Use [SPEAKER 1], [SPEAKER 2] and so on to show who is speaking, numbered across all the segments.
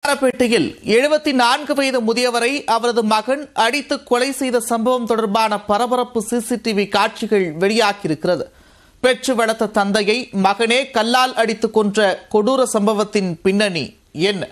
[SPEAKER 1] வண்ணாரப்பேட்டையில் எழுபத்தி நான்கு வயது முதியவரை அவரது மகன் அடித்து கொலை செய்த சம்பவம் தொடர்பான பரபரப்பு சிசிடிவி காட்சிகள் வெளியாகியிருக்கிறது பெற்று வளர்த்த தந்தையை மகனே கல்லால் அடித்து கொன்ற கொடூர சம்பவத்தின் பின்னணி என்ன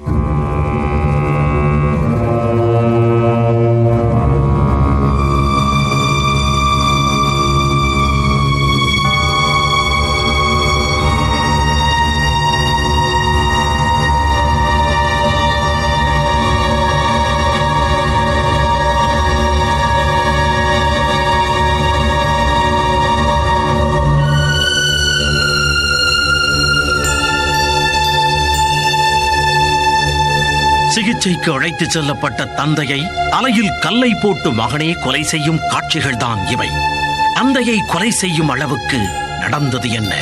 [SPEAKER 2] சிகிச்சைக்கு அழைத்துச் செல்லப்பட்ட தந்தையை தலையில் கல்லை போட்டு மகனே கொலை செய்யும் காட்சிகள்தான் இவை தந்தையை கொலை செய்யும் அளவுக்கு நடந்தது என்ன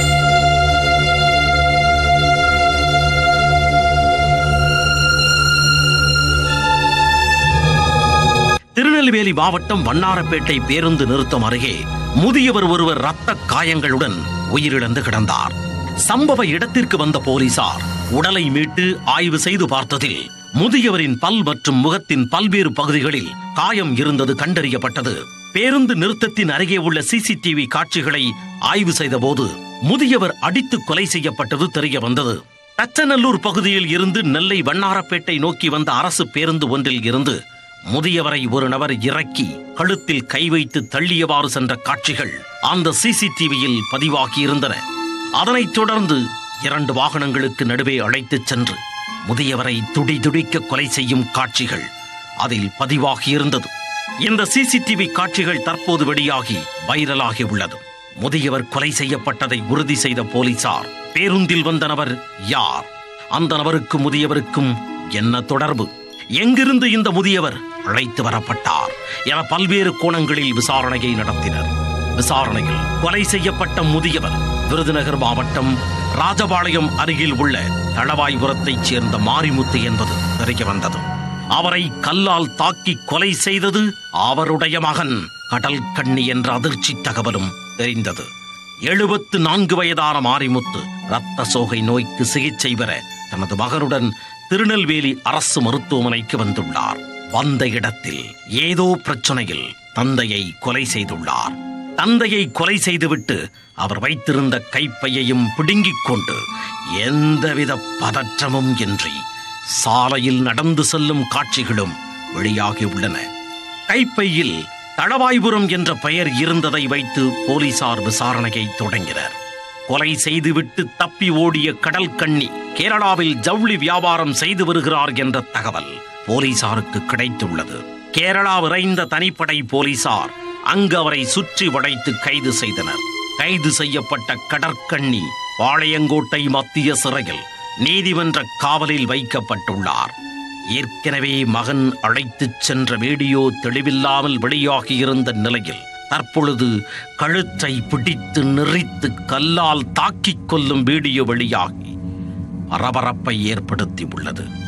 [SPEAKER 2] திருநெல்வேலி மாவட்டம் வண்ணாரப்பேட்டை பேருந்து நிறுத்தம் அருகே முதியவர் ஒருவர் ரத்த காயங்களுடன் உயிரிழந்து கிடந்தார் சம்பவ இடத்திற்கு வந்த போலீசார் உடலை மீட்டு ஆய்வு செய்து பார்த்ததில் முதியவரின் பல் மற்றும் முகத்தின் பல்வேறு பகுதிகளில் காயம் இருந்தது கண்டறியப்பட்டது பேருந்து நிறுத்தத்தின் அருகே உள்ள சிசிடிவி காட்சிகளை ஆய்வு செய்தபோது முதியவர் அடித்து கொலை செய்யப்பட்டது தெரிய வந்தது தச்சநல்லூர் பகுதியில் இருந்து நெல்லை வண்ணாரப்பேட்டை நோக்கி வந்த அரசு பேருந்து ஒன்றில் இருந்து முதியவரை ஒரு நபர் இறக்கி கழுத்தில் கை வைத்து தள்ளியவாறு சென்ற காட்சிகள் அந்த சிசிடிவியில் பதிவாகியிருந்தன அதனைத் தொடர்ந்து இரண்டு வாகனங்களுக்கு நடுவே அழைத்துச் சென்று முதியவரை துடி துடிக்க கொலை செய்யும் காட்சிகள் அதில் பதிவாகியிருந்தது இந்த சிசிடிவி காட்சிகள் தற்போது வெளியாகி வைரலாகி உள்ளது முதியவர் கொலை செய்யப்பட்டதை உறுதி செய்த போலீசார் பேருந்தில் வந்த நபர் யார் அந்த நபருக்கு முதியவருக்கும் என்ன தொடர்பு எங்கிருந்து இந்த முதியவர் அழைத்து வரப்பட்டார் என பல்வேறு கோணங்களில் விசாரணையை நடத்தினர் விசாரணையில் கொலை செய்யப்பட்ட முதியவர் விருதுநகர் மாவட்டம் ராஜபாளையம் அருகில் உள்ள தளவாய்புரத்தைச் சேர்ந்த மாரிமுத்து என்பது தெரிய வந்தது அவரை கல்லால் தாக்கி கொலை செய்தது அவருடைய மகன் கடல் கண்ணி என்ற அதிர்ச்சி தகவலும் தெரிந்தது எழுபத்து நான்கு வயதான மாரிமுத்து இரத்த சோகை நோய்க்கு சிகிச்சை பெற தனது மகனுடன் திருநெல்வேலி அரசு மருத்துவமனைக்கு வந்துள்ளார் வந்த இடத்தில் ஏதோ பிரச்சனையில் தந்தையை கொலை செய்துள்ளார் தந்தையை கொலை செய்துவிட்டு அவர் வைத்திருந்த கைப்பையையும் பிடுங்கிக் கொண்டு எந்தவித பதற்றமும் இன்றி சாலையில் நடந்து செல்லும் காட்சிகளும் வெளியாகியுள்ளன கைப்பையில் தளவாய்புரம் என்ற பெயர் இருந்ததை வைத்து போலீசார் விசாரணையை தொடங்கினர் கொலை செய்துவிட்டு தப்பி ஓடிய கடல் கண்ணி கேரளாவில் ஜவுளி வியாபாரம் செய்து வருகிறார் என்ற தகவல் போலீசாருக்கு கிடைத்துள்ளது கேரளா விரைந்த தனிப்படை போலீசார் அங்கு அவரை சுற்றி வளைத்து கைது செய்தனர் கைது செய்யப்பட்ட கடற்கண்ணி பாளையங்கோட்டை மத்திய சிறையில் நீதிமன்ற காவலில் வைக்கப்பட்டுள்ளார் ஏற்கனவே மகன் அழைத்துச் சென்ற வீடியோ தெளிவில்லாமல் வெளியாகியிருந்த நிலையில் தற்பொழுது கழுத்தை பிடித்து நெறித்து கல்லால் தாக்கிக் கொல்லும் வீடியோ வெளியாகி பரபரப்பை ஏற்படுத்தி உள்ளது